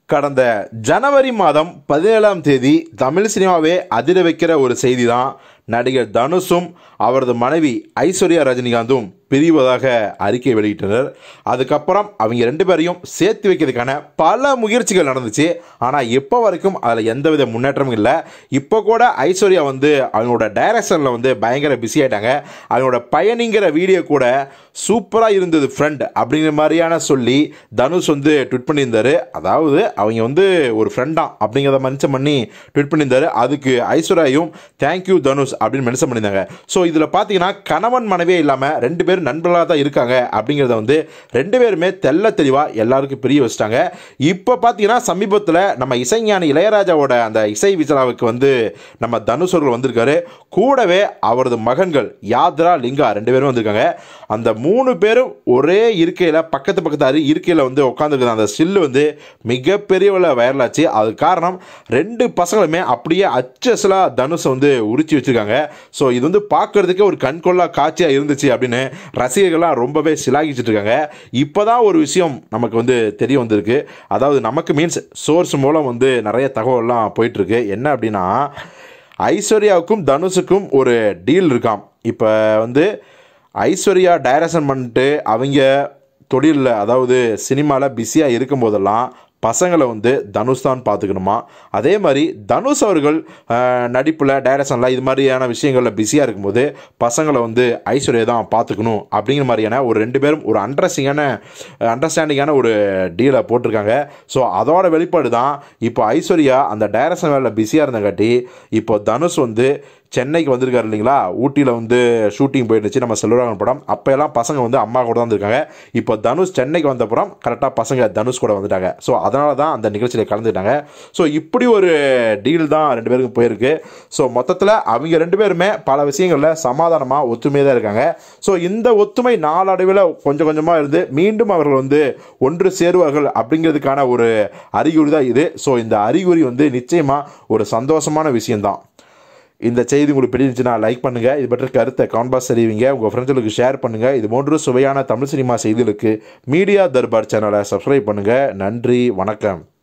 கடந்த ஜனவரி மாதம் பதினேழாம் தேதி தமிழ் சினிமாவே அதிர வைக்கிற ஒரு செய்தி தான் நடிகர் தனுஷும் அவரது மனைவி ஐஸ்வர்யா ரஜினிகாந்தும் பிரிவதாக அறிக்கை வெளியிட்டனர் அதுக்கப்புறம் அவங்க ரெண்டு பேரையும் சேர்த்து வைக்கிறதுக்கான பல முயற்சிகள் நடந்துச்சு ஆனால் இப்போ வரைக்கும் அதில் எந்தவித முன்னேற்றமும் இல்லை இப்போ கூட ஐஸ்வர்யா வந்து அவங்களோட டைரக்ஷனில் வந்து பயங்கர பிஸி ஆயிட்டாங்க அவங்களோட பயணிங்கிற வீடியோ கூட சூப்பராக இருந்தது ஃப்ரெண்ட் அப்படிங்கிற மாதிரியான சொல்லி தனுஷ் வந்து ட்விட் பண்ணியிருந்தாரு அதாவது அவங்க வந்து ஒரு ஃப்ரெண்டாம் அப்படிங்கிறத மென்ஷன் பண்ணி ட்விட் பண்ணியிருந்தாரு அதுக்கு ஐஸ்வர்யாயும் தேங்க்யூ தனுஷ் அப்படின்னு மென்ஷன் பண்ணியிருந்தாங்க ஸோ இதில் பார்த்தீங்கன்னா கணவன் மனைவியே இல்லாமல் ரெண்டு பேரும் நண்பர்களாக தான் இருக்காங்க அப்படிங்கிறத வந்து ரெண்டு பேருமே தெள்ள தெளிவாக எல்லாருக்கும் பிரிய வச்சிட்டாங்க இப்போ பார்த்தீங்கன்னா சமீபத்தில் நம்ம இசைஞானி இளையராஜாவோட அந்த இசை விழாவுக்கு வந்து நம்ம தனுஷ் அவர்கள் வந்திருக்காரு கூடவே அவரது மகன்கள் யாத்ரா லிங்கா ரெண்டு பேரும் வந்திருக்காங்க அந்த மூணு பேரும் ஒரே இருக்கையில் பக்கத்து பக்கத்து அரு இருக்கையில் வந்து உட்காந்துருக்குது அந்த ஸ்டில்லு வந்து மிகப்பெரிய வைரல் ஆச்சு அது காரணம் ரெண்டு பசங்களுமே அப்படியே அச்சஸ்லாக தனுஷை வந்து உரிச்சு வச்சிருக்காங்க ஸோ இது வந்து பார்க்கறதுக்கே ஒரு கண்கொள்ளா காட்சியாக இருந்துச்சு அப்படின்னு ரசிகர்கள்லாம் ரொம்பவே சிலாகிச்சிட்டு இருக்காங்க இப்போ தான் ஒரு விஷயம் நமக்கு வந்து தெரிய வந்திருக்கு அதாவது நமக்கு மீன்ஸ் சோர்ஸ் மூலம் வந்து நிறைய தகவல்லாம் போயிட்டுருக்கு என்ன அப்படின்னா ஐஸ்வர்யாவுக்கும் தனுஷுக்கும் ஒரு டீல் இருக்காம் இப்போ வந்து ஐஸ்வர்யா டைரக்ஷன் பண்ணிட்டு அவங்க தொழிலில் அதாவது சினிமாவில் பிஸியாக இருக்கும்போதெல்லாம் பசங்களை வந்து தனுஷ் தான் பார்த்துக்கணுமா அதே மாதிரி தனுஷ் அவர்கள் நடிப்பில் டைரக்ஷனில் இது மாதிரியான விஷயங்களில் பிஸியாக இருக்கும்போது பசங்களை வந்து ஐஸ்வர்யா தான் பார்த்துக்கணும் அப்படிங்கிற மாதிரியான ஒரு ரெண்டு பேரும் ஒரு அண்டர்ஸ்டிங்கான அண்டர்ஸ்டாண்டிங்கான ஒரு டீலை போட்டிருக்காங்க ஸோ அதோட வெளிப்பாடு தான் இப்போ ஐஸ்வர்யா அந்த டைரக்ஷன் வேலையில் பிஸியாக இருந்தங்காட்டி இப்போ தனுஷ் வந்து சென்னைக்கு வந்திருக்காரு இல்லைங்களா ஊட்டியில் வந்து ஷூட்டிங் போயிடுச்சு நம்ம செல்வராகவன் படம் அப்போ எல்லாம் பசங்க வந்து அம்மா கூட தான் வந்திருக்காங்க இப்போ தனுஷ் சென்னைக்கு வந்தப்புறம் கரெக்டாக பசங்க தனுஷ் கூட வந்துட்டாங்க ஸோ அதனால தான் அந்த நிகழ்ச்சியில் கலந்துட்டாங்க ஸோ இப்படி ஒரு டீல் தான் ரெண்டு பேருக்கும் போயிருக்கு ஸோ மொத்தத்தில் அவங்க ரெண்டு பேருமே பல விஷயங்களில் சமாதானமாக ஒத்துமையாக தான் இருக்காங்க ஸோ இந்த ஒத்துமை நாளடைவில் கொஞ்சம் கொஞ்சமாக இருந்து மீண்டும் அவர்கள் வந்து ஒன்று சேருவார்கள் அப்படிங்கிறதுக்கான ஒரு அறிகுறி தான் இது ஸோ இந்த அறிகுறி வந்து நிச்சயமாக ஒரு சந்தோஷமான விஷயம்தான் இந்த செய்தி உங்களுக்கு பிடிச்சிருந்துச்சுன்னா லைக் பண்ணுங்கள் இது பற்றி கருத்தை கான்பாஸ் தெரிவிங்க உங்கள் ஃப்ரெண்ட்ஸுகளுக்கு ஷேர் பண்ணுங்கள் இது போன்று சுவையான தமிழ் சினிமா செய்திகளுக்கு மீடியா தர்பார் சேனலை சப்ஸ்கிரைப் பண்ணுங்கள் நன்றி வணக்கம்